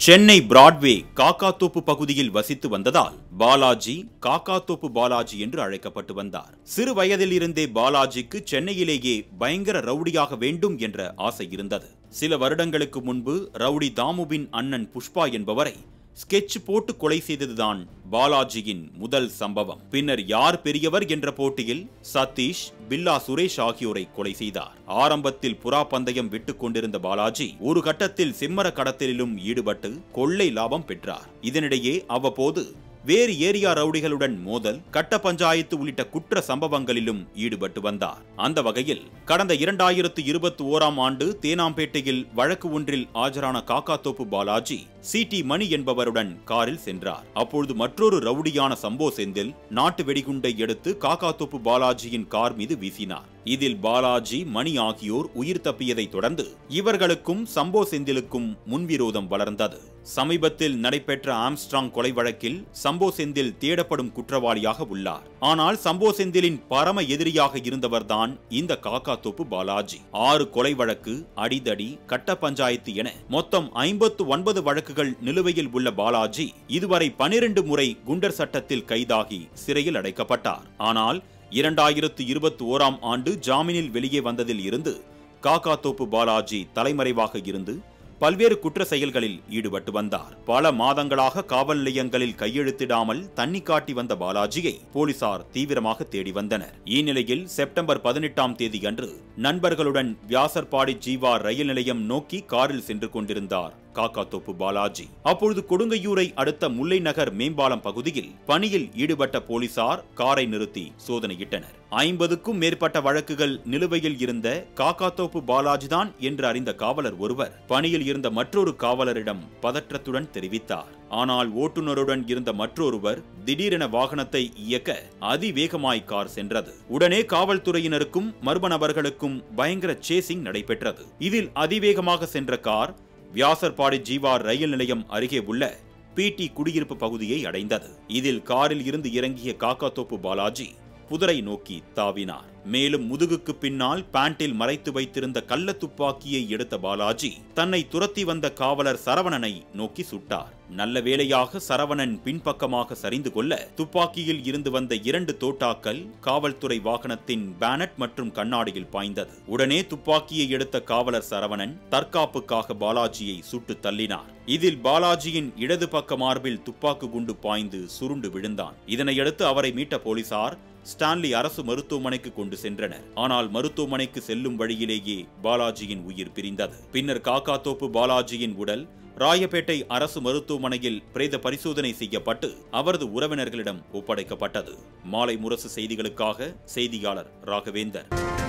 Chennai Broadway Kakkathoppu பகுதியில் வசித்து வந்ததால் பாலாஜி காக்காத்தோப்பு பாலாஜி என்று அழைக்கப்பட்டு வந்தார் சிறு வயதில் இருந்தே பாலாஜிக்கு சென்னையிலேயே பயங்கர ரவுடியாக வேண்டும் என்ற ஆசை இருந்தது சில வருடங்களுக்கு முன்பு ரவுடி தாமுவின் அண்ணன் புஷ்பா என்பவரை ஸ்கெட்ச் போட்டு கொலை செய்ததுதான் பாலாஜியின் முதல் சம்பவம் பின்னர் யார் பெரியவர் என்ற போட்டியில் சதீஷ் பில்லா சுரேஷ் ஆகியோரை கொலை செய்தார் ஆரம்பத்தில் புறா பந்தயம் விட்டுக் கொண்டிருந்த பாலாஜி ஒரு கட்டத்தில் சிம்மர கடத்தலிலும் ஈடுபட்டு கொள்ளை லாபம் பெற்றார் இதனிடையே அவ்வப்போது வேறு ஏரியா ரவுடிகளுடன் மோதல் கட்ட பஞ்சாயத்து உள்ளிட்ட குற்ற சம்பவங்களிலும் ஈடுபட்டு வந்தார் அந்த வகையில் கடந்த இரண்டாயிரத்து இருபத்தி ஓராம் ஆண்டு தேனாம்பேட்டையில் வழக்கு ஒன்றில் ஆஜரான காக்காத்தோப்பு பாலாஜி சி டி மணி என்பவருடன் காரில் சென்றார் அப்பொழுது மற்றொரு ரவுடியான சம்போ செந்தில் நாட்டு வெடிகுண்டை எடுத்து காக்காத்தோப்பு பாலாஜியின் கார் மீது வீசினார் இதில் பாலாஜி மணி ஆகியோர் உயிர் தப்பியதை தொடர்ந்து இவர்களுக்கும் சம்போ செந்திலுக்கும் முன்விரோதம் வளர்ந்தது சமீபத்தில் நடைபெற்ற ஆம்ஸ்ட்ராங் கொலை வழக்கில் சம்போ செந்தில் தேடப்படும் குற்றவாளியாக உள்ளார் ஆனால் சம்போ செந்திலின் பரம எதிரியாக இருந்தவர்தான் இந்த காக்காத்தோப்பு பாலாஜி ஆறு கொலை வழக்கு அடிதடி கட்ட பஞ்சாயத்து என மொத்தம் ஐம்பத்து ஒன்பது வழக்குகள் நிலுவையில் உள்ள பாலாஜி இதுவரை பனிரெண்டு முறை குண்டர் சட்டத்தில் கைதாகி சிறையில் அடைக்கப்பட்டார் ஆனால் இரண்டாயிரத்து இருபத்தி ஓராம் ஆண்டு ஜாமீனில் வெளியே வந்ததில் இருந்து காக்காத்தோப்பு பாலாஜி தலைமறைவாக இருந்து பல்வேறு குற்ற செயல்களில் ஈடுபட்டு வந்தார் பல மாதங்களாக காவல் நிலையங்களில் கையெழுத்திடாமல் தண்ணி காட்டி வந்த பாலாஜியை போலீசார் தீவிரமாக தேடி வந்தனர் இந்நிலையில் செப்டம்பர் பதினெட்டாம் தேதி அன்று நண்பர்களுடன் வியாசர்பாடி ஜீவா ரயில் நிலையம் நோக்கி காரில் சென்று கொண்டிருந்தார் காக்காத்தோப்பு பாலாஜி அப்பொழுது கொடுங்கையூரை அடுத்த முல்லை நகர் மேம்பாலம் பகுதியில் பணியில் ஈடுபட்ட போலீசார் காரை நிறுத்தி சோதனையிட்டனர் ஐம்பதுக்கும் மேற்பட்ட வழக்குகள் நிலுவையில் இருந்த காக்காத்தோப்பு பாலாஜிதான் என்று அறிந்த காவலர் ஒருவர் பணியில் இருந்த மற்றொரு காவலரிடம் பதற்றத்துடன் தெரிவித்தார் ஆனால் ஓட்டுநருடன் இருந்த மற்றொருவர் திடீரென வாகனத்தை இயக்க அதிவேகமாய் கார் சென்றது உடனே காவல்துறையினருக்கும் மர்ம நபர்களுக்கும் பயங்கர சேசிங் நடைபெற்றது இதில் அதிவேகமாக சென்ற கார் வியாசர்பாடி ஜீவா ரயில் நிலையம் அருகே உள்ள பிடி குடியிருப்பு பகுதியை அடைந்தது இதில் காரில் இருந்து இறங்கிய காக்காத்தோப்பு பாலாஜி புதரை நோக்கி தாவினார் மேலும் முதுகுக்கு பின்னால் பேண்டில் மறைத்து வைத்திருந்த கள்ள துப்பாக்கியை எடுத்த பாலாஜி தன்னை துரத்தி வந்த காவலர் சரவணனை நோக்கி சுட்டார் நல்ல வேளையாக சரவணன் பின்பக்கமாக சரிந்து கொள்ள துப்பாக்கியில் இருந்து வந்த இரண்டு தோட்டாக்கள் காவல்துறை வாகனத்தின் பேனட் மற்றும் கண்ணாடியில் பாய்ந்தது உடனே துப்பாக்கியை எடுத்த காவலர் சரவணன் தற்காப்புக்காக பாலாஜியை சுட்டு தள்ளினார் இதில் பாலாஜியின் இடது பக்க மார்பில் துப்பாக்கு குண்டு பாய்ந்து சுருண்டு விழுந்தான் இதனையடுத்து அவரை மீட்ட போலீசார் ஸ்டான்லி அரசு மருத்துவமனைக்கு கொண்டு சென்றனர் ஆனால் மருத்துவமனைக்கு செல்லும் வழியிலேயே பாலாஜியின் உயிர் பிரிந்தது பின்னர் காக்காத்தோப்பு பாலாஜியின் உடல் ராயப்பேட்டை அரசு மருத்துவமனையில் பிரேத பரிசோதனை செய்யப்பட்டு அவரது உறவினர்களிடம் ஒப்படைக்கப்பட்டது மாலை முரசு செய்திகளுக்காக செய்தியாளர் ராகவேந்தர்